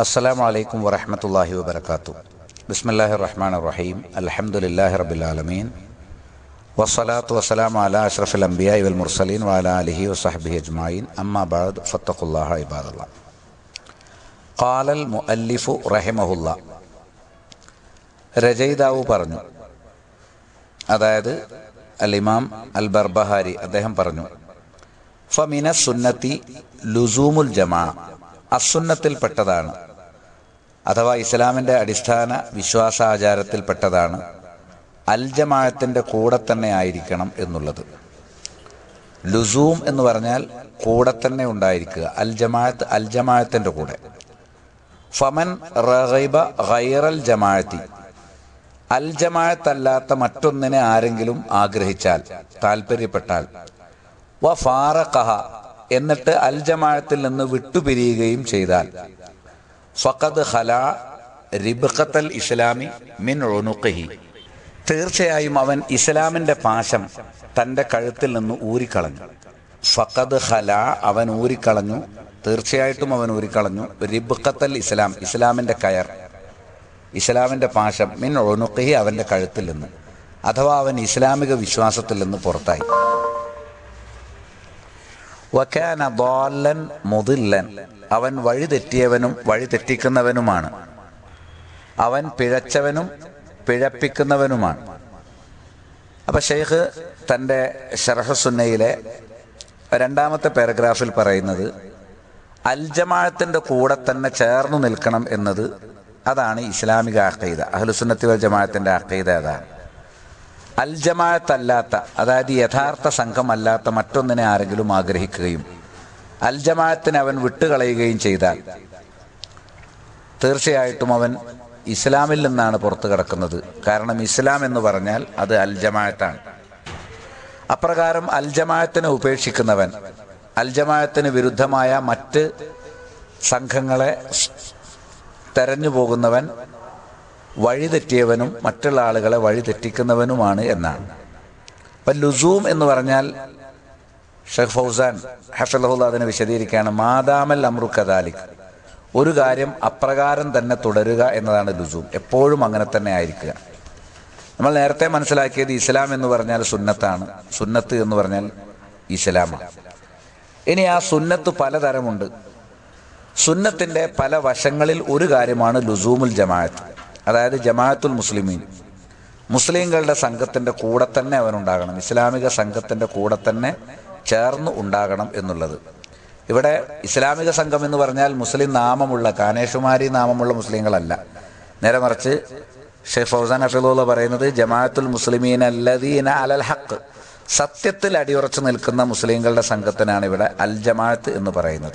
السلام عليكم ورحمة الله وبركاته بسم الله الرحمن الرحيم الحمد لله رب العالمين والصلاة والسلام على أشرف الأنبياء والمرسلين وعلى آله وصحبه أجمعين أما بعد فاتقوا الله عباد الله قال المؤلف رحمه الله രചയിതാവ് പറഞ്ഞു അതായത് അൽ ഇമാം അൽ ബർബഹാരി അദ്ദേഹം പറഞ്ഞു ഫമിന സുന്നത്തി ലുസൂമുൽ ജമാ അസുന്നത്തിൽപ്പെട്ടതാണ് അഥവാ ഇസ്ലാമിൻ്റെ അടിസ്ഥാന വിശ്വാസാചാരത്തിൽപ്പെട്ടതാണ് അൽ ജമാഅത്തിൻ്റെ കൂടെ തന്നെ ആയിരിക്കണം എന്നുള്ളത് ലുസൂം എന്ന് പറഞ്ഞാൽ കൂടെ തന്നെ ഉണ്ടായിരിക്കുക അൽ ജമാഅത്ത് അൽ ജമാഅത്തിൻ്റെ കൂടെ ഫമൻ റഗൈബ ഗൈറൽ ജമാഅത്തി അൽ ജമാഅത്തല്ലാത്ത മറ്റൊന്നിനെ ആരെങ്കിലും ആഗ്രഹിച്ചാൽ താല്പര്യപ്പെട്ടാൽ വ ഫാറഖഹ എന്നിട്ട് അൽ ജമാഅത്തിൽ നിന്ന് വിട്ടുപിരിയുകയും ചെയ്താൽ ഫഖദ് ഖല റിബ്ഖത്തൽ ഇസ്ലാമി മിൻ ഉനുഖിഹി തീർച്ചയായും അവൻ ഇസ്ലാമിന്റെ പാശം തന്റെ കഴുത്തിൽ നിന്ന് ഊരിക്കളഞ്ഞു ഫഖദ് ഖല അവൻ ഊരിക്കളഞ്ഞു തീർച്ചയായിട്ടും അവൻ ഊരിക്കളഞ്ഞു റിബ്ഖത്തൽ ഇസ്ലാം ഇസ്ലാമിന്റെ കയർ ഇസ്ലാമിന്റെ പാശം മിൻ ഒണുഖി അവന്റെ കഴുത്തിൽ നിന്ന് അഥവാ അവൻ ഇസ്ലാമിക വിശ്വാസത്തിൽ നിന്ന് പുറത്തായി വക്കാന ദോല്ലൻ മുതില്ലൻ അവൻ വഴി തെറ്റിയവനും വഴി തെറ്റിക്കുന്നവനുമാണ് അവൻ പിഴച്ചവനും പിഴപ്പിക്കുന്നവനുമാണ് അപ്പൊ ഷെയ്ഖ് തൻ്റെ ഷർഹസുന്നയിലെ രണ്ടാമത്തെ പാരഗ്രാഫിൽ പറയുന്നത് അൽജമാഴത്തിൻ്റെ കൂടെ തന്നെ ചേർന്ന് നിൽക്കണം എന്നത് അതാണ് ഇസ്ലാമിക അക്കീദ അഹ്ലുസുന്നത്തി വൽ ജമാഅത്തിന്റെ അക്കീദ അതാണ് അൽ ജമാഅത്തല്ലാത്ത അതായത് യഥാർത്ഥ സംഘമല്ലാത്ത മറ്റൊന്നിനെ ആരെങ്കിലും ആഗ്രഹിക്കുകയും അൽ ജമാഅത്തിനെ അവൻ വിട്ടുകളയുകയും ചെയ്താൽ തീർച്ചയായിട്ടും അവൻ ഇസ്ലാമിൽ നിന്നാണ് പുറത്തു കിടക്കുന്നത് കാരണം ഇസ്ലാം എന്ന് പറഞ്ഞാൽ അത് അൽ ജമാഅത്താണ് അപ്രകാരം അൽ ജമാഅത്തിനെ ഉപേക്ഷിക്കുന്നവൻ അൽ ജമാഅത്തിന് വിരുദ്ധമായ മറ്റ് സംഘങ്ങളെ തെരഞ്ഞു പോകുന്നവൻ വഴിതെറ്റിയവനും മറ്റുള്ള ആളുകളെ വഴിതെറ്റിക്കുന്നവനുമാണ് എന്നാണ് അപ്പം ലുസൂം എന്ന് പറഞ്ഞാൽ ഷെഖ് ഫൗസാൻ ഹഫലഹുല്ല അതിനെ വിശദീകരിക്കുകയാണ് മാതാമൽ അമ്രു കദാലിക് ഒരു കാര്യം അപ്രകാരം തന്നെ തുടരുക എന്നതാണ് ലുസൂം എപ്പോഴും അങ്ങനെ തന്നെ ആയിരിക്കുക നമ്മൾ നേരത്തെ മനസ്സിലാക്കിയത് ഇസ്ലാം എന്ന് പറഞ്ഞാൽ സുന്നത്താണ് സുന്നത്ത് എന്ന് പറഞ്ഞാൽ ഇസ്ലാമാണ് ഇനി ആ സുന്നത്ത് പലതരമുണ്ട് സുന്നത്തിന്റെ പല വശങ്ങളിൽ ഒരു കാര്യമാണ് ലുസൂമുൽ ജമാഅത്ത് അതായത് ജമാഅത്തുൽ മുസ്ലിമീൻ മുസ്ലിങ്ങളുടെ സംഘത്തിന്റെ കൂടെ തന്നെ അവനുണ്ടാകണം ഇസ്ലാമിക സംഘത്തിന്റെ കൂടെ തന്നെ ചേർന്ന് ഉണ്ടാകണം എന്നുള്ളത് ഇവിടെ ഇസ്ലാമിക സംഘം എന്ന് പറഞ്ഞാൽ മുസ്ലിം നാമമുള്ള കാനേഷുമാരി നാമമുള്ള മുസ്ലിങ്ങളല്ല നേരെ മറിച്ച് ഷെയ്ഖ് ഫൗസാൻ അഫിദുള്ള പറയുന്നത് ജമാഅത്തുൽ മുസ്ലിമീൻ അല്ലദീന അലൽ ഹക്ക് സത്യത്തിൽ അടിയുറച്ചു നിൽക്കുന്ന മുസ്ലിങ്ങളുടെ സംഘത്തിനാണ് ഇവിടെ അൽ ജമാഅത്ത് എന്ന് പറയുന്നത്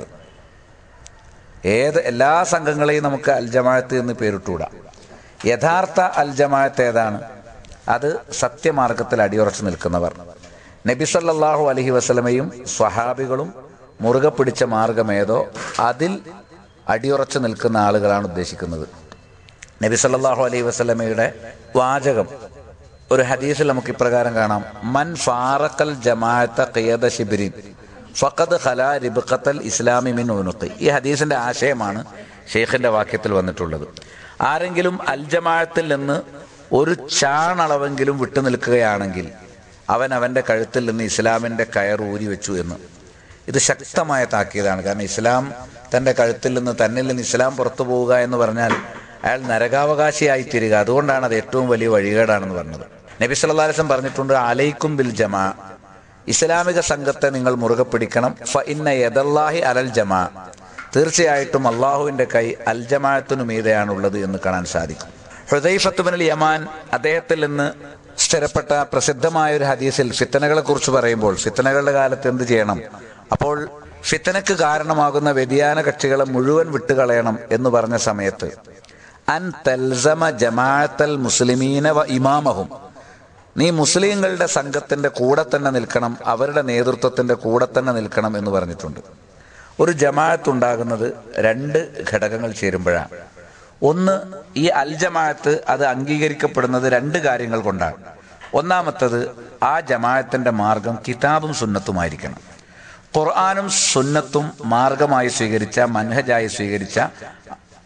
ഏത് എല്ലാ സംഘങ്ങളെയും നമുക്ക് അൽ ജമാഅത്ത് എന്ന് പേരിട്ടുകൂടാ യഥാർത്ഥ അൽ ജമാഅത്ത് ഏതാണ് അത് സത്യമാർഗത്തിൽ അടിയുറച്ചു നിൽക്കുന്നവർ നബി സല്ലല്ലാഹു അലൈഹി വസല്ലമയും സ്വഹാബികളും മുറുകെ പിടിച്ച മാർഗമേതോ അതിൽ അടിയുറച്ചു നിൽക്കുന്ന ആളുകളാണ് ഉദ്ദേശിക്കുന്നത് നബി സല്ലല്ലാഹു അലൈഹി വസല്ലമയുടെ വാചകം ഒരു ഹദീസിൽ നമുക്ക് ഇപ്രകാരം കാണാം മൻ ഫാറക്കൽ ജമാഅത്ത ഖിയദ ശിബിരിൻ ഫഖദ് ഖലാ റിബ്ഖത്തൽ ഇസ്ലാമി മിൻ ഉനുഖി ഈ ഹദീസിന്റെ ആശയമാണ് ഷെയ്ഖിന്റെ വാക്യത്തിൽ വന്നിട്ടുള്ളത് ആരെങ്കിലും അൽ ജമാഅത്തിൽ നിന്ന് ഒരു ചാണളവെങ്കിലും വിട്ടു നിൽക്കുകയാണെങ്കിൽ അവൻ അവന്റെ കഴുത്തിൽ നിന്ന് ഇസ്ലാമിന്റെ കയർ ഊരി വെച്ചു എന്ന് ഇത് ശക്തമായ താക്കീതാണ് കാരണം ഇസ്ലാം തന്റെ കഴുത്തിൽ നിന്ന് തന്നിൽ നിന്ന് ഇസ്ലാം പുറത്തു പോവുക എന്ന് പറഞ്ഞാൽ അയാൾ നരകാവകാശിയായി തീരുക അതുകൊണ്ടാണ് അത് ഏറ്റവും വലിയ വഴികേടാണെന്ന് പറഞ്ഞത് നബി സല്ലല്ലാഹു അലൈഹി വസല്ലം പറഞ്ഞിട്ടുണ്ട് അലൈക്കും ബിൽ ജമാ ഇസ്ലാമിക സംഘത്തെ നിങ്ങൾ മുറുകെ പിടിക്കണം ഫ ഇന്ന യദല്ലാഹി അലൽ ജമാ തീർച്ചയായിട്ടും അള്ളാഹുവിന്റെ കൈ അൽ ജമാഅത്തിനു മീതെയാണുള്ളത് എന്ന് കാണാൻ സാധിക്കും ഹൃദയഫത്തുബിനൽ യമാൻ അദ്ദേഹത്തിൽ നിന്ന് സ്ഥിരപ്പെട്ട പ്രസിദ്ധമായ ഒരു ഹദീസിൽ ഫിത്തനകളെ കുറിച്ച് പറയുമ്പോൾ ഫിത്തനകളുടെ കാലത്ത് എന്ത് ചെയ്യണം അപ്പോൾ ഫിത്തനക്ക് കാരണമാകുന്ന വ്യതിയാന കക്ഷികളെ മുഴുവൻ വിട്ടുകളയണം എന്ന് പറഞ്ഞ സമയത്ത് അൻ തൽസമ ജമാഅത്തൽ മുസ്ലിമീന വ ഇമാമഹും നീ മുസ്ലിങ്ങളുടെ സംഘത്തിന്റെ കൂടെ തന്നെ നിൽക്കണം അവരുടെ നേതൃത്വത്തിന്റെ കൂടെ തന്നെ നിൽക്കണം എന്ന് പറഞ്ഞിട്ടുണ്ട് ഒരു ജമാഅത്ത് ഉണ്ടാകുന്നത് രണ്ട് ഘടകങ്ങൾ ചേരുമ്പോഴാണ് ഒന്ന് ഈ അൽ ജമാഅത്ത് അത് അംഗീകരിക്കപ്പെടുന്നത് രണ്ട് കാര്യങ്ങൾ കൊണ്ടാണ് ഒന്നാമത്തത് ആ ജമാഅത്തിന്റെ മാർഗം കിതാബും സുന്നത്തുമായിരിക്കണം ഖുർആാനും സുന്നത്തും മാർഗമായി സ്വീകരിച്ച മൻഹജായി സ്വീകരിച്ച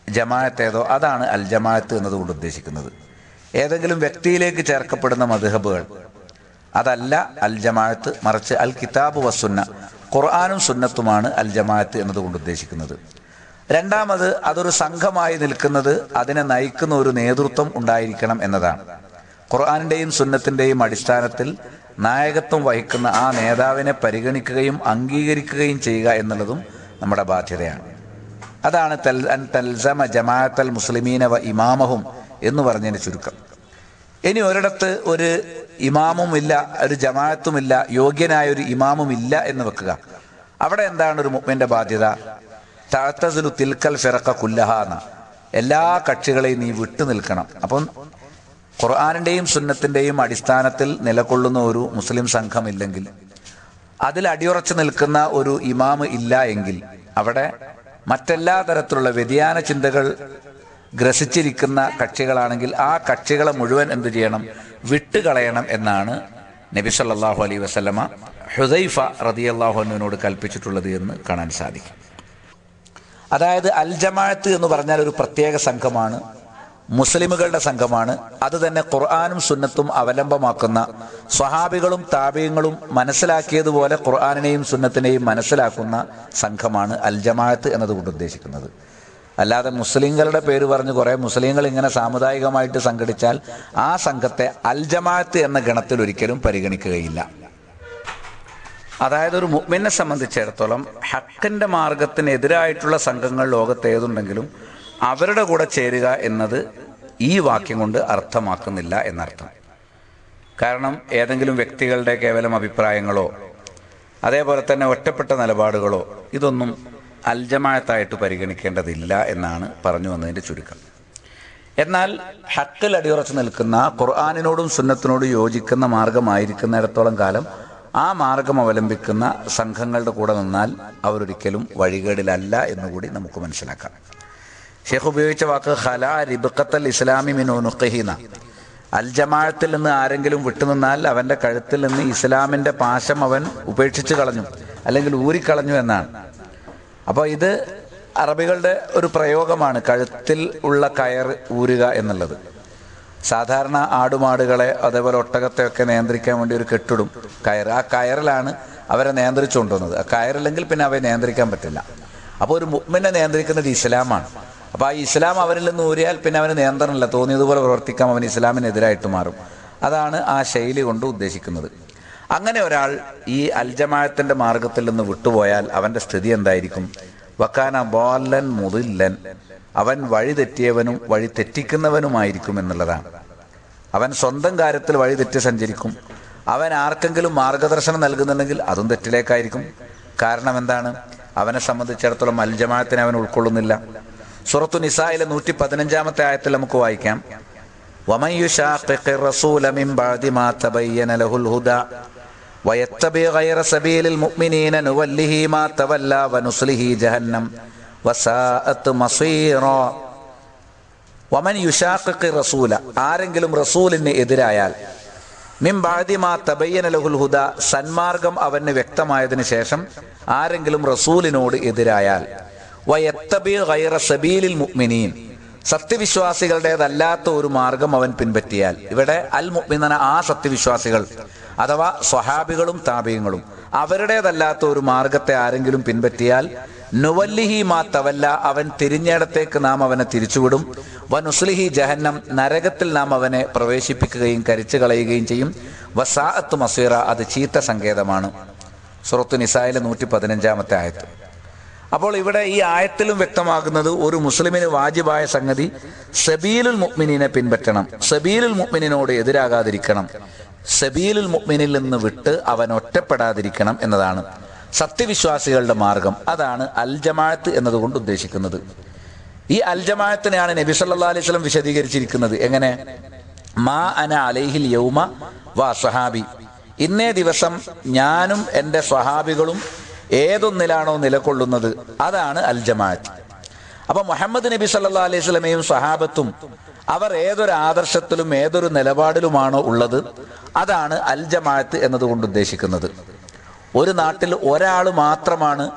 ജമാഅത്ത് ഏതോ അതാണ് അൽ ജമാഅത്ത് എന്നതുകൊണ്ട് ഉദ്ദേശിക്കുന്നത് ഏതെങ്കിലും വ്യക്തിയിലേക്ക് ചേർക്കപ്പെടുന്ന മധുഹബുകൾ അതല്ല അൽ ജമാഅത്ത് മറിച്ച് അൽ കിതാബ് വസുന്ന ഖുർആാനും സുന്നത്തുമാണ് അൽ ജമാഅത്ത് എന്നതുകൊണ്ട് ഉദ്ദേശിക്കുന്നത് രണ്ടാമത് അതൊരു സംഘമായി നിൽക്കുന്നത് അതിനെ നയിക്കുന്ന ഒരു നേതൃത്വം ഉണ്ടായിരിക്കണം എന്നതാണ് ഖുർആാനിന്റെയും സുന്നത്തിന്റെയും അടിസ്ഥാനത്തിൽ നായകത്വം വഹിക്കുന്ന ആ നേതാവിനെ പരിഗണിക്കുകയും അംഗീകരിക്കുകയും ചെയ്യുക എന്നുള്ളതും നമ്മുടെ ബാധ്യതയാണ് അതാണ് തൽ അൻ തൽസമ ജമാഅത്തൽ മുസ്ലിമീന വ ഇമാമഹും എന്ന് പറഞ്ഞതിന് ചുരുക്കം ഇനി ഒരിടത്ത് ഒരു ഇമാമും ഇല്ല ഒരു ജമാഅത്തും ഇല്ല യോഗ്യനായ ഒരു ഇമാമും ഇല്ല എന്ന് വെക്കുക അവിടെ എന്താണ് ഒരു മുഅ്മിന്റെ ബാധ്യത തഴത്തസുലു തിൽക്കൽ ഫിറക്ക കുല്ലഹ എന്ന എല്ലാ കക്ഷികളെയും നീ വിട്ടു നിൽക്കണം അപ്പം ഖുർആാനിന്റെയും സുന്നത്തിന്റെയും അടിസ്ഥാനത്തിൽ നിലകൊള്ളുന്ന ഒരു മുസ്ലിം സംഘമില്ലെങ്കിൽ അതിൽ അടിയുറച്ചു നിൽക്കുന്ന ഒരു ഇമാമ് ഇല്ല എങ്കിൽ അവിടെ മറ്റെല്ലാ തരത്തിലുള്ള വ്യതിയാന ചിന്തകൾ ഗ്രസിച്ചിരിക്കുന്ന കക്ഷികളാണെങ്കിൽ ആ കക്ഷികളെ മുഴുവൻ എന്ത് ചെയ്യണം വിട്ടുകളയണം എന്നാണ് നബി സല്ലല്ലാഹു അലൈഹി വസല്ലമ ഹുദൈഫ റളിയല്ലാഹുവിനോട് കൽപ്പിച്ചിട്ടുള്ളത് എന്ന് കാണാൻ സാധിക്കും അതായത് അൽ ജമാഅത്ത് എന്ന് പറഞ്ഞാൽ ഒരു പ്രത്യേക സംഘമാണ് മുസ്ലിമുകളുടെ സംഘമാണ് അത് തന്നെ ഖുർആാനും സുന്നത്തും അവലംബമാക്കുന്ന സ്വഹാബികളും താപീയങ്ങളും മനസ്സിലാക്കിയതുപോലെ ഖുർആാനിനെയും സുന്നത്തിനെയും മനസ്സിലാക്കുന്ന സംഘമാണ് അൽ ജമാഅത്ത് എന്നതുകൊണ്ട് ഉദ്ദേശിക്കുന്നത് അല്ലാതെ മുസ്ലിങ്ങളുടെ പേര് പറഞ്ഞ് കുറേ മുസ്ലിങ്ങൾ ഇങ്ങനെ സാമുദായികമായിട്ട് സംഘടിച്ചാൽ ആ സംഘത്തെ അൽ ജമാഅത്ത് എന്ന ഗണത്തിൽ ഒരിക്കലും പരിഗണിക്കുകയില്ല അതായത് ഒരു മുഅ്മിനെ സംബന്ധിച്ചിടത്തോളം ഹക്കിന്റെ മാർഗത്തിനെതിരായിട്ടുള്ള സംഘങ്ങൾ ലോകത്ത് ഏതുണ്ടെങ്കിലും അവരുടെ കൂടെ ചേരുക എന്നത് ഈ വാക്യം കൊണ്ട് അർത്ഥമാക്കുന്നില്ല എന്നർത്ഥം കാരണം ഏതെങ്കിലും വ്യക്തികളുടെ കേവലം അഭിപ്രായങ്ങളോ അതേപോലെ തന്നെ ഒറ്റപ്പെട്ട നിലപാടുകളോ ഇതൊന്നും അൽജമായത്തായിട്ട് പരിഗണിക്കേണ്ടതില്ല എന്നാണ് പറഞ്ഞു വന്നതിൻ്റെ ചുരുക്കം എന്നാൽ ഹക്കിൽ അടിയുറച്ചു നിൽക്കുന്ന ഖുർആാനിനോടും സുന്നത്തിനോടും യോജിക്കുന്ന മാർഗമായിരിക്കുന്നിടത്തോളം കാലം ആ മാർഗം അവലംബിക്കുന്ന സംഘങ്ങളുടെ കൂടെ നിന്നാൽ അവരൊരിക്കലും വഴികേടിലല്ല എന്നുകൂടി നമുക്ക് മനസ്സിലാക്കാം ഷെയ്ഖ് ഉപയോഗിച്ച വാക്ക് ഖല റിബക്കത്തൽ ഇസ്ലാമി മിനുഖീന അൽ ജമാഅത്തിൽ നിന്ന് ആരെങ്കിലും വിട്ടുനിന്നാൽ അവന്റെ കഴുത്തിൽ നിന്ന് ഇസ്ലാമിന്റെ പാശം അവൻ ഉപേക്ഷിച്ച് കളഞ്ഞു അല്ലെങ്കിൽ ഊരിക്കളഞ്ഞു എന്നാണ് അപ്പോൾ ഇത് അറബികളുടെ ഒരു പ്രയോഗമാണ് കഴുത്തിൽ ഉള്ള കയർ ഊരുക എന്നുള്ളത് സാധാരണ ആടുമാടുകളെ അതേപോലെ ഒട്ടകത്തെയൊക്കെ നിയന്ത്രിക്കാൻ വേണ്ടി ഒരു കെട്ടിടും കയർ ആ കയറിലാണ് അവരെ നിയന്ത്രിച്ചുകൊണ്ടുവന്നത് ആ കയറില്ലെങ്കിൽ പിന്നെ അവയെ നിയന്ത്രിക്കാൻ പറ്റില്ല അപ്പോൾ ഒരു മുഗ്മിനെ നിയന്ത്രിക്കുന്നത് ഇസ്ലാമാണ് അപ്പോൾ ആ ഇസ്ലാം അവരിൽ നിന്ന് ഊരിയാൽ പിന്നെ അവന് നിയന്ത്രണമില്ല തോന്നിയതുപോലെ പ്രവർത്തിക്കാം അവൻ ഇസ്ലാമിനെതിരായിട്ട് മാറും അതാണ് ആ ശൈലി കൊണ്ട് ഉദ്ദേശിക്കുന്നത് അങ്ങനെ ഒരാൾ ഈ അൽജമായത്തിന്റെ മാർഗത്തിൽ നിന്ന് വിട്ടുപോയാൽ അവന്റെ സ്ഥിതി എന്തായിരിക്കും വക്കാന ബോല്ലൻ മുതില്ലൻ അവൻ വഴി തെറ്റിയവനും വഴി തെറ്റിക്കുന്നവനുമായിരിക്കും എന്നുള്ളതാണ് അവൻ സ്വന്തം കാര്യത്തിൽ വഴി തെറ്റി സഞ്ചരിക്കും അവൻ ആർക്കെങ്കിലും മാർഗദർശനം നൽകുന്നുണ്ടെങ്കിൽ അതും തെറ്റിലേക്കായിരിക്കും കാരണം എന്താണ് അവനെ സംബന്ധിച്ചിടത്തോളം അൽജമാഅത്തിനെ അവൻ ഉൾക്കൊള്ളുന്നില്ല സുറത്തു നിസായിലെ നൂറ്റി പതിനഞ്ചാമത്തെ ആയത്തിൽ നമുക്ക് വായിക്കാം ومن يشاقق الرسول من بعد ما تبين له الهدى ويتبع غير سبيل المؤمنين نوله ما تولى ونصله جهنم وساءت مصيرا വമൻ യുഷാഖിഖ് റസൂല ആരെങ്കിലും റസൂലിന് എതിരായാൽ മിൻ ബാദി മാ തബയ്യന ലഹുൽ ഹുദ സന്മാർഗം അവന് വ്യക്തമായതിനു ശേഷം ആരെങ്കിലും റസൂലിനോട് എതിരായാൽ വയത്തബി ഗൈറ സബീലിൽ മുഅ്മിനീൻ സത്യവിശ്വാസികളുടേതല്ലാത്ത ഒരു മാർഗം അവൻ പിൻപറ്റിയാൽ ഇവിടെ അൽ മുഅ്മിനന ആ സത്യവിശ്വാസികൾ അഥവാ സ്വഹാബികളും താപീയങ്ങളും അവരുടേതല്ലാത്ത ഒരു മാർഗത്തെ ആരെങ്കിലും പിൻപറ്റിയാൽ നുവല്ലിഹി മാ തവല്ല അവൻ തിരിഞ്ഞയിടത്തേക്ക് നാം അവനെ തിരിച്ചുവിടും വനുസ്ലിഹി ജഹന്നം നരകത്തിൽ നാം അവനെ പ്രവേശിപ്പിക്കുകയും കരിച്ചു കളയുകയും ചെയ്യും വസാഅത്ത് മസീറ അത് ചീത്ത സങ്കേതമാണ് സുറത്തു നിസായിലെ നൂറ്റി പതിനഞ്ചാമത്തെ ആയത്ത് അപ്പോൾ ഇവിടെ ഈ ആയത്തിലും വ്യക്തമാകുന്നത് ഒരു മുസ്ലിമിന് വാജിബായ സംഗതി സബീലുൽ മുഅ്മിനീനെ പിൻപറ്റണം സബീലുൽ മുഅ്മിനോട് എതിരാകാതിരിക്കണം സബീലുൽ മുഅ്മിനിൽ നിന്ന് വിട്ട് അവൻ ഒറ്റപ്പെടാതിരിക്കണം എന്നതാണ് സത്യവിശ്വാസികളുടെ മാർഗം അതാണ് അൽ ജമാഅത്ത് എന്നതുകൊണ്ട് ഉദ്ദേശിക്കുന്നത് ഈ അൽ ജമാഅത്തിനെയാണ് നബി സല്ലല്ലാഹു അലൈഹി വസല്ലം വിശദീകരിച്ചിരിക്കുന്നത് എങ്ങനെ മാ അന അലൈഹിൽ യൗമ വാ സഹാബി ഇന്നേ ദിവസം ഞാനും എൻ്റെ സ്വഹാബികളും ഏതൊന്നിലാണോ നിലകൊള്ളുന്നത് അതാണ് അൽ ജമാഅത്ത് അപ്പൊ മുഹമ്മദ് നബി സല്ലാ അലൈഹി സ്വലമയും സഹാബത്തും അവർ ഏതൊരു ആദർശത്തിലും ഏതൊരു നിലപാടിലുമാണോ ഉള്ളത് അതാണ് അൽ ജമാഅത്ത് എന്നതുകൊണ്ട് ഉദ്ദേശിക്കുന്നത് ഒരു നാട്ടിൽ ഒരാൾ മാത്രമാണ്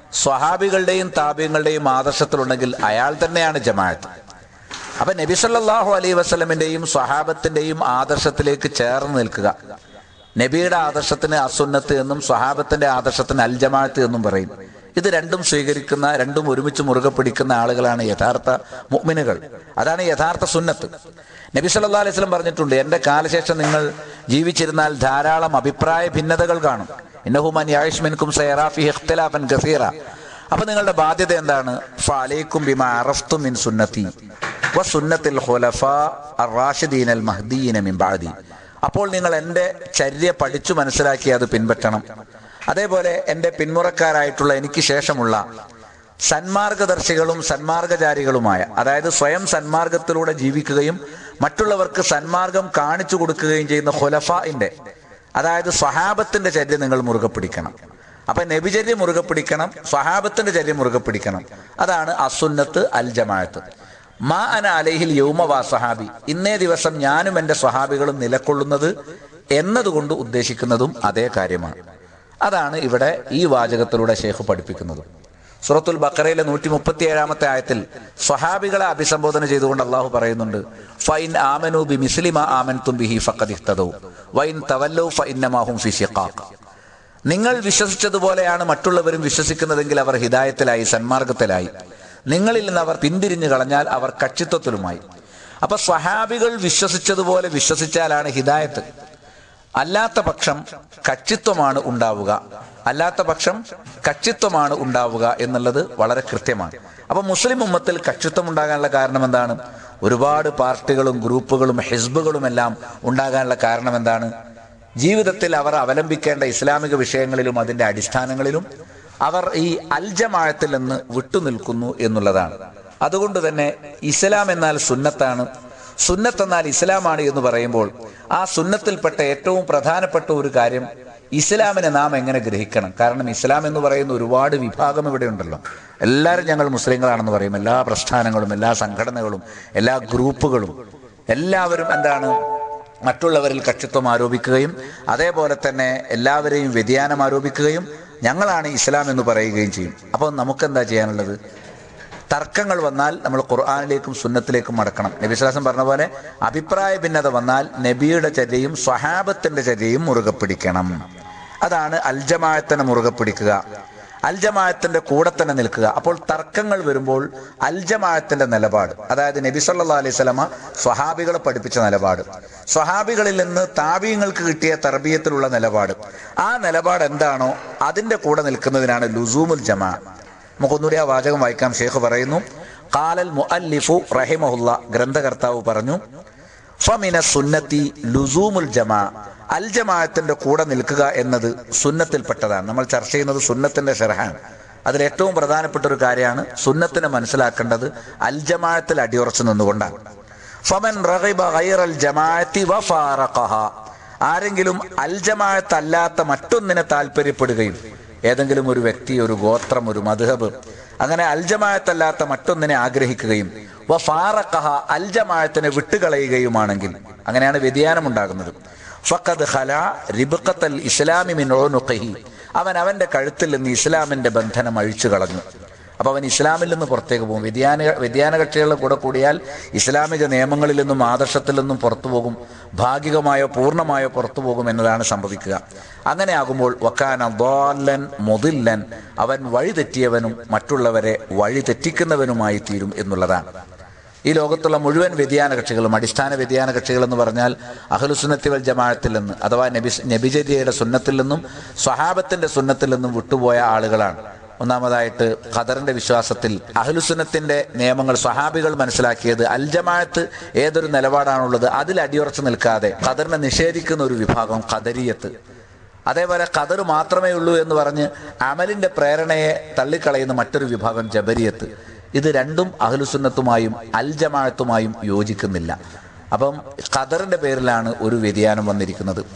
സ്വഹാബികളുടെയും താപ്യങ്ങളുടെയും ആദർശത്തിലുണ്ടെങ്കിൽ അയാൾ തന്നെയാണ് ജമാഅത്ത് അപ്പൊ നബി സല്ലല്ലാഹു അലൈഹി വസല്ലമിന്റെയും സ്വഹാബത്തിന്റെയും ആദർശത്തിലേക്ക് ചേർന്ന് നിൽക്കുക നബിയുടെ ആദർശത്തിന് അസുന്നത്ത് എന്നും സ്വഹാബത്തിന്റെ ആദർശത്തിന് അൽ ജമാഅത്ത് എന്നും പറയും ഇത് രണ്ടും സ്വീകരിക്കുന്ന രണ്ടും ഒരുമിച്ച് മുറുകെ പിടിക്കുന്ന ആളുകളാണ് യഥാർത്ഥ മുഅ്മിനുകൾ അതാണ് യഥാർത്ഥ സുന്നത്ത് നബി സല്ലല്ലാഹു അലൈഹി വസല്ലം പറഞ്ഞിട്ടുണ്ട് എന്റെ കാലശേഷം നിങ്ങൾ ജീവിച്ചിരുന്നാൽ ധാരാളം അഭിപ്രായ ഭിന്നതകൾ കാണും ഇന്നഹുമൻ യായിഷ് മിൻകും സയറാഫി ഇഖ്തിലാഫൻ ഗസീറ അപ്പൊ നിങ്ങളുടെ ബാധ്യത എന്താണ് ഫഅലൈക്കും ബിമാ അറഫ്തു മിൻ സുന്നത്തി വ സുന്നത്തിൽ ഖുലഫാ അർ-റാഷിദീൻ അൽ മഹ്ദിയീന മിൻ ബഅദി അപ്പോൾ നിങ്ങൾ എൻ്റെ ചര്യ പഠിച്ചു മനസ്സിലാക്കി അത് പിൻപറ്റണം അതേപോലെ എൻ്റെ പിന്മുറക്കാരായിട്ടുള്ള എനിക്ക് ശേഷമുള്ള സന്മാർഗദർശികളും സന്മാർഗചാരികളുമായ അതായത് സ്വയം സന്മാർഗത്തിലൂടെ ജീവിക്കുകയും മറ്റുള്ളവർക്ക് സന്മാർഗം കാണിച്ചു കൊടുക്കുകയും ചെയ്യുന്ന ഖുലഫാഇന്റെ അതായത് സ്വഹാബത്തിന്റെ ചര്യ നിങ്ങൾ മുറുകെ പിടിക്കണം അപ്പൊ നബിചര്യ മുറുകെ പിടിക്കണം സ്വഹാബത്തിന്റെ ചര്യ മുറുകെ പിടിക്കണം അതാണ് അസുന്നത്ത് അൽ ജമാഅത്ത് മാ അന അലൈഹിൽ യൗമവാ സഹാബി ഇന്നേ ദിവസം ഞാനും എൻ്റെ സ്വഹാബികളും നിലകൊള്ളുന്നത് എന്നതുകൊണ്ട് ഉദ്ദേശിക്കുന്നതും അതേ കാര്യമാണ് അതാണ് ഇവിടെ ഈ വാചകത്തിലൂടെ ഷേഖ് പഠിപ്പിക്കുന്നത് സുറത്തുൽ ബക്കറയിലെ നൂറ്റി മുപ്പത്തി ഏഴാമത്തെ ആയത്തിൽ സ്വഹാബികളെ അഭിസംബോധന ചെയ്തുകൊണ്ട് അള്ളാഹു പറയുന്നുണ്ട് ഫൈൻ ആമനു ബി മിസ്ലിമ ആമൻ തുംബിഹി ഫഖദിഹ്തദൗ വൈൻ തവല്ലൗ ഫഇന്നമാഹും ഫി ശിഖാഖ് നിങ്ങൾ വിശ്വസിച്ചതുപോലെയാണ് മറ്റുള്ളവരും വിശ്വസിക്കുന്നതെങ്കിൽ അവർ ഹിദായത്തിലായി സന്മാർഗത്തിലായി നിങ്ങളിൽ നിന്ന് അവർ പിന്തിരിഞ്ഞു കളഞ്ഞാൽ അവർ കക്ഷിത്വത്തിലുമായി അപ്പൊ സ്വഹാബികൾ വിശ്വസിച്ചതുപോലെ വിശ്വസിച്ചാലാണ് ഹിദായത്ത് അല്ലാത്ത പക്ഷം കക്ഷിത്വമാണ് ഉണ്ടാവുക അല്ലാത്ത പക്ഷം കക്ഷിത്വമാണ് ഉണ്ടാവുക എന്നുള്ളത് വളരെ കൃത്യമാണ് അപ്പൊ മുസ്ലിം ഉമ്മത്തിൽ കക്ഷിത്വം ഉണ്ടാകാനുള്ള കാരണം എന്താണ് ഒരുപാട് പാർട്ടികളും ഗ്രൂപ്പുകളും ഹിസ്ബുകളും എല്ലാം ഉണ്ടാകാനുള്ള കാരണം എന്താണ് ജീവിതത്തിൽ അവർ അവലംബിക്കേണ്ട ഇസ്ലാമിക വിഷയങ്ങളിലും അതിന്റെ അടിസ്ഥാനങ്ങളിലും അവർ ഈ അൽജമാഴത്തിൽ നിന്ന് വിട്ടുനിൽക്കുന്നു എന്നുള്ളതാണ് അതുകൊണ്ട് തന്നെ ഇസ്ലാം എന്നാൽ സുന്നത്താണ് സുന്നത്ത് എന്നാൽ ഇസ്ലാമാണ് എന്ന് പറയുമ്പോൾ ആ സുന്നത്തിൽപ്പെട്ട ഏറ്റവും പ്രധാനപ്പെട്ട ഒരു കാര്യം ഇസ്ലാമിനെ നാം എങ്ങനെ ഗ്രഹിക്കണം കാരണം ഇസ്ലാം എന്ന് പറയുന്ന ഒരുപാട് വിഭാഗം ഇവിടെ ഉണ്ടല്ലോ എല്ലാവരും ഞങ്ങൾ മുസ്ലിങ്ങളാണെന്ന് പറയും എല്ലാ പ്രസ്ഥാനങ്ങളും എല്ലാ സംഘടനകളും എല്ലാ ഗ്രൂപ്പുകളും എല്ലാവരും എന്താണ് മറ്റുള്ളവരിൽ കക്ഷിത്വം ആരോപിക്കുകയും അതേപോലെ തന്നെ എല്ലാവരെയും വ്യതിയാനം ആരോപിക്കുകയും ഞങ്ങളാണ് ഇസ്ലാം എന്ന് പറയുകയും ചെയ്യും അപ്പോൾ നമുക്കെന്താ ചെയ്യാനുള്ളത് തർക്കങ്ങൾ വന്നാൽ നമ്മൾ ഖുർആാനിലേക്കും സുന്നത്തിലേക്കും മടക്കണം നബിസ്ലാസം പറഞ്ഞ പോലെ അഭിപ്രായ ഭിന്നത വന്നാൽ നബിയുടെ ചര്യയും സ്വഹാബത്തിന്റെ ചര്യയും മുറുകെ പിടിക്കണം അതാണ് അൽജമായത്തിനെ മുറുകെ പിടിക്കുക അൽജമായത്തിന്റെ കൂടെ തന്നെ നിൽക്കുക അപ്പോൾ തർക്കങ്ങൾ വരുമ്പോൾ അൽജമായത്തിന്റെ നിലപാട് അതായത് നബി സല്ലാ അലൈഹി സ്വലമ സ്വഹാബികളെ പഠിപ്പിച്ച നിലപാട് സ്വഹാബികളിൽ നിന്ന് താപീയങ്ങൾക്ക് കിട്ടിയ തർബീയത്തിലുള്ള നിലപാട് ആ നിലപാട് എന്താണോ അതിന്റെ കൂടെ നിൽക്കുന്നതിനാണ് ലുസൂമുൽ ജമാ നമുക്കൊന്നുകൂടി ആ വാചകം വായിക്കാം ഷേഖ് പറയുന്നു കാലൽ മുഅല്ലിഫു റഹിമഹുല്ല ഗ്രന്ഥകർത്താവ് പറഞ്ഞു ഫമിന സുന്നത്തി ലുസൂമുൽ ജമാ അൽ ജമാഅത്തിന്റെ കൂടെ നിൽക്കുക എന്നത് സുന്നത്തിൽപ്പെട്ടതാണ് നമ്മൾ ചർച്ച ചെയ്യുന്നത് സുന്നത്തിന്റെ ഷെർഹാണ് അതിൽ ഏറ്റവും പ്രധാനപ്പെട്ട ഒരു കാര്യമാണ് സുന്നത്തിനെ മനസ്സിലാക്കേണ്ടത് അൽ ജമാഅത്തിൽ അടിയുറച്ചു നിന്നുകൊണ്ടാണ് ഫമൻ റഗിബ ഗൈറൽ ജമാഅത്തി വഫാറഖഹ ആരെങ്കിലും അൽ ജമാഅത്ത് അല്ലാത്ത മറ്റൊന്നിനെ താല്പര്യപ്പെടുകയും ഏതെങ്കിലും ഒരു വ്യക്തി ഒരു ഗോത്രം ഒരു മധുഹബ് അങ്ങനെ അൽജമായത്തല്ലാത്ത മറ്റൊന്നിനെ ആഗ്രഹിക്കുകയും വ ഫാറഖഹ അൽജമായത്തിനെ വിട്ടുകളയുകയുമാണെങ്കിൽ അങ്ങനെയാണ് വ്യതിയാനം ഉണ്ടാകുന്നത് ഫഖദ് ഖല റിബ്ഖത്തൽ ഇസ്ലാമി മിൻ ഉനുഖിഹി അവൻ അവന്റെ കഴുത്തിൽ നിന്ന് ഇസ്ലാമിന്റെ ബന്ധനം അഴിച്ചു കളഞ്ഞു അപ്പൊ അവൻ ഇസ്ലാമിൽ നിന്ന് പുറത്തേക്ക് പോകും വ്യതിയാന വ്യതിയാന കക്ഷികളുടെ കൂടെ കൂടിയാൽ ഇസ്ലാമിക നിയമങ്ങളിൽ നിന്നും ആദർശത്തിൽ നിന്നും പുറത്തു പോകും ഭാഗികമായോ പൂർണ്ണമായോ പുറത്തു പോകും എന്നതാണ് സംഭവിക്കുക അങ്ങനെ ആകുമ്പോൾ വക്കാന ദോല്ലൻ മുതില്ലൻ അവൻ വഴി തെറ്റിയവനും മറ്റുള്ളവരെ വഴി തെറ്റിക്കുന്നവനുമായി തീരും എന്നുള്ളതാണ് ഈ ലോകത്തുള്ള മുഴുവൻ വ്യതിയാന കക്ഷികളും അടിസ്ഥാന വ്യതിയാന കക്ഷികൾ എന്ന് പറഞ്ഞാൽ അഹ്ലുസുന്നത്തി വൽ ജമാഅത്തിൽ നിന്ന് അഥവാ നബി നബിചര്യയുടെ സുന്നത്തിൽ നിന്നും സ്വഹാബത്തിന്റെ സുന്നത്തിൽ നിന്നും വിട്ടുപോയ ആളുകളാണ് ഒന്നാമതായിട്ട് ഖദറിന്റെ വിശ്വാസത്തിൽ അഹ്ലുസുന്നത്തിന്റെ നിയമങ്ങൾ സ്വഹാബികൾ മനസ്സിലാക്കിയത് അൽ ജമാഅത്ത് ഏതൊരു നിലപാടാണുള്ളത് അതിൽ അടിയുറച്ചു നിൽക്കാതെ ഖദറിനെ നിഷേധിക്കുന്ന ഒരു വിഭാഗം ഖദരിയത്ത് അതേപോലെ ഖദർ മാത്രമേ ഉള്ളൂ എന്ന് പറഞ്ഞ് അമലിന്റെ പ്രേരണയെ തള്ളിക്കളയുന്ന മറ്റൊരു വിഭാഗം ജബരിയത്ത് ഇത് രണ്ടും അഹ്ലുസുന്നത്തുമായും അൽ ജമാഅത്തുമായും യോജിക്കുന്നില്ല അപ്പം ഖദറിന്റെ പേരിലാണ് ഒരു വ്യതിയാനം വന്നിരിക്കുന്നത്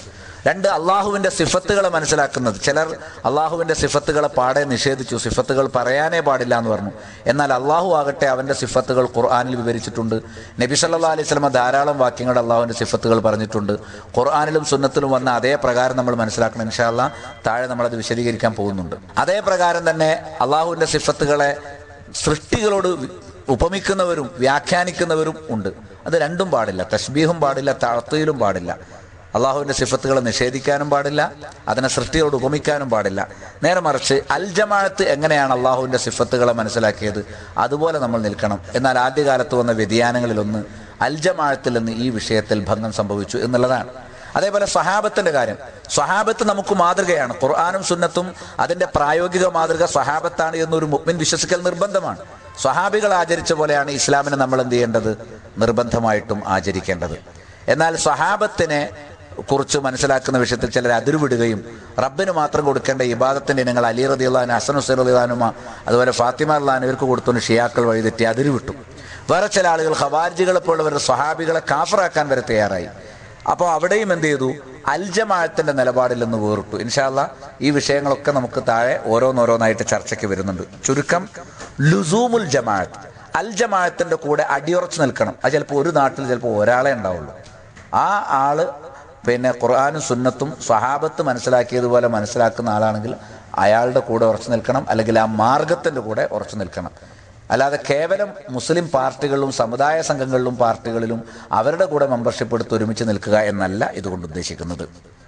രണ്ട് അള്ളാഹുവിന്റെ സിഫത്തുകളെ മനസ്സിലാക്കുന്നത് ചിലർ അള്ളാഹുവിന്റെ സിഫത്തുകളെ പാടെ നിഷേധിച്ചു സിഫത്തുകൾ പറയാനേ പാടില്ല എന്ന് പറഞ്ഞു എന്നാൽ അള്ളാഹു ആകട്ടെ അവന്റെ സിഫത്തുകൾ ഖുർആാനിൽ വിവരിച്ചിട്ടുണ്ട് നബി സല്ലാ അലൈഹി സ്വലമ ധാരാളം വാക്യങ്ങൾ അള്ളാഹുവിന്റെ സിഫത്തുകൾ പറഞ്ഞിട്ടുണ്ട് ഖുർആാനിലും സുന്നത്തിലും വന്ന അതേ പ്രകാരം നമ്മൾ മനസ്സിലാക്കണം ഇൻഷാല്ല താഴെ നമ്മളത് വിശദീകരിക്കാൻ പോകുന്നുണ്ട് അതേ പ്രകാരം തന്നെ അള്ളാഹുവിന്റെ സിഫത്തുകളെ സൃഷ്ടികളോട് ഉപമിക്കുന്നവരും വ്യാഖ്യാനിക്കുന്നവരും ഉണ്ട് അത് രണ്ടും പാടില്ല തസ്ബീഹും പാടില്ല താഴ്ത്തയിലും പാടില്ല അള്ളാഹുവിന്റെ സിഫത്തുകളെ നിഷേധിക്കാനും പാടില്ല അതിനെ സൃഷ്ടിയോട് ഉപമിക്കാനും പാടില്ല നേരെ മറിച്ച് അൽ ജമാഅത്ത് എങ്ങനെയാണ് അള്ളാഹുവിന്റെ സിഫത്തുകളെ മനസ്സിലാക്കിയത് അതുപോലെ നമ്മൾ നിൽക്കണം എന്നാൽ ആദ്യകാലത്ത് വന്ന വ്യതിയാനങ്ങളിലൊന്ന് അൽ ജമാഅത്തിൽ നിന്ന് ഈ വിഷയത്തിൽ ഭംഗം സംഭവിച്ചു എന്നുള്ളതാണ് അതേപോലെ സ്വഹാബത്തിന്റെ കാര്യം സ്വഹാബത്ത് നമുക്ക് മാതൃകയാണ് ഖുർആാനും സുന്നത്തും അതിന്റെ പ്രായോഗിക മാതൃക സ്വഹാബത്താണ് എന്നൊരു മുഗ്മിൻ വിശ്വസിക്കൽ നിർബന്ധമാണ് സ്വഹാബികൾ ആചരിച്ച പോലെയാണ് ഇസ്ലാമിനെ നമ്മൾ എന്ത് ചെയ്യേണ്ടത് നിർബന്ധമായിട്ടും ആചരിക്കേണ്ടത് എന്നാൽ സ്വഹാബത്തിനെ കുറിച്ച് മനസ്സിലാക്കുന്ന വിഷയത്തിൽ ചിലർ അതിരുവിടുകയും റബ്ബിന് മാത്രം കൊടുക്കേണ്ട ഇബാദത്തിന്റെ ഇനങ്ങൾ അലി റദിയുള്ളഹാനും ഹസൻ ഹുസൈൻ റദിയുള്ളഹാനുമ അതുപോലെ ഫാത്തിമ അള്ളഹാൻ ഇവർക്ക് കൊടുത്തുകൊണ്ട് ഷിയാക്കൾ വഴിതെറ്റി അതിരുവിട്ടു വേറെ ചില ആളുകൾ ഖവാരിജികളെ പോലുള്ളവരുടെ സ്വഹാബികളെ കാഫറാക്കാൻ വരെ തയ്യാറായി അപ്പോൾ അവിടെയും എന്ത് ചെയ്തു അൽജമാഴത്തിന്റെ നിലപാടിൽ നിന്ന് വേറിട്ടു ഇൻഷാല്ല ഈ വിഷയങ്ങളൊക്കെ നമുക്ക് താഴെ ഓരോന്നോരോന്നായിട്ട് ചർച്ചയ്ക്ക് വരുന്നുണ്ട് ചുരുക്കം ലുസൂമുൽ ജമാഅത്ത് അൽ ജമാഅത്തിന്റെ കൂടെ അടിയുറച്ച് നിൽക്കണം അത് ചിലപ്പോൾ ഒരു നാട്ടിൽ ചിലപ്പോൾ ഒരാളെ ഉണ്ടാവുള്ളൂ ആ ആള് പിന്നെ ഖുർആാനും സുന്നത്തും സ്വഹാബത്ത് മനസ്സിലാക്കിയതുപോലെ മനസ്സിലാക്കുന്ന ആളാണെങ്കിൽ അയാളുടെ കൂടെ ഉറച്ചു നിൽക്കണം അല്ലെങ്കിൽ ആ മാർഗത്തിന്റെ കൂടെ ഉറച്ചു നിൽക്കണം അല്ലാതെ കേവലം മുസ്ലിം പാർട്ടികളിലും സമുദായ സംഘങ്ങളിലും പാർട്ടികളിലും അവരുടെ കൂടെ മെമ്പർഷിപ്പ് എടുത്ത് ഒരുമിച്ച് നിൽക്കുക എന്നല്ല ഇതുകൊണ്ട് ഉദ്ദേശിക്കുന്നത്